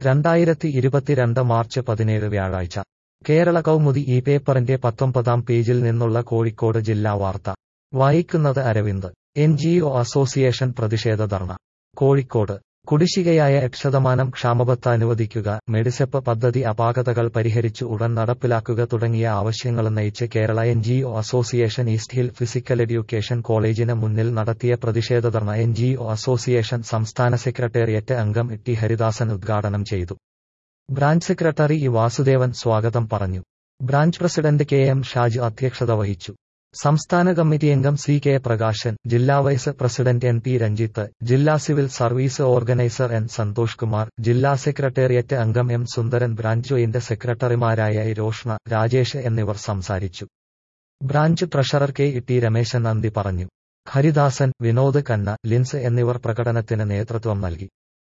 രണ്ടായിരത്തി ഇരുപത്തിരണ്ട് മാർച്ച് പതിനേഴ് വ്യാഴാഴ്ച കേരള കൗമുദി ഈ പേപ്പറിന്റെ പത്തൊമ്പതാം പേജിൽ നിന്നുള്ള കോഴിക്കോട് ജില്ലാ വാർത്ത വായിക്കുന്നത് Aravind N G O association പ്രതിഷേധ ധർണ കോഴിക്കോട് കുടിശ്ശികയായ എട്ട് ശതമാനം ക്ഷാമബത്ത അനുവദിക്കുക മെഡിസെപ്പ് പദ്ധതി അപാകതകൾ പരിഹരിച്ചു ഉടൻ നടപ്പിലാക്കുക തുടങ്ങിയ ആവശ്യങ്ങളുന്നയിച്ച് Kerala N G O association east hill physical education കോളേജിന് മുന്നിൽ നടത്തിയ പ്രതിഷേധ dharna N G O association സംസ്ഥാന സെക്രട്ടേറിയറ്റ് അംഗം ടി ഹരിദാസൻ ഉദ്ഘാടനം ചെയ്തു ബ്രാഞ്ച് സെക്രട്ടറി ഇ വാസുദേവൻ സ്വാഗതം പറഞ്ഞു branch president K M Shaj അധ്യക്ഷത വഹിച്ചു സംസ്ഥാന കമ്മിറ്റി അംഗം സി കെ പ്രകാശൻ ജില്ലാ vice president N P Ranjith ജില്ലാ civil service organiser N Santhosh Kumar ജില്ലാ സെക്രട്ടേറിയറ്റ് അംഗം എം സുന്ദരൻ ബ്രാഞ്ച് ജോയിന്റ് സെക്രട്ടറിമാരായ എ രോഷ്ണ രാജേഷ് എന്നിവർ സംസാരിച്ചു branch treasurer K T Rameshan നന്ദി പറഞ്ഞു ഹരിദാസൻ വിനോദ് കന്ന ലിൻസ് എന്നിവർ പ്രകടനത്തിന് നേതൃത്വം നൽകി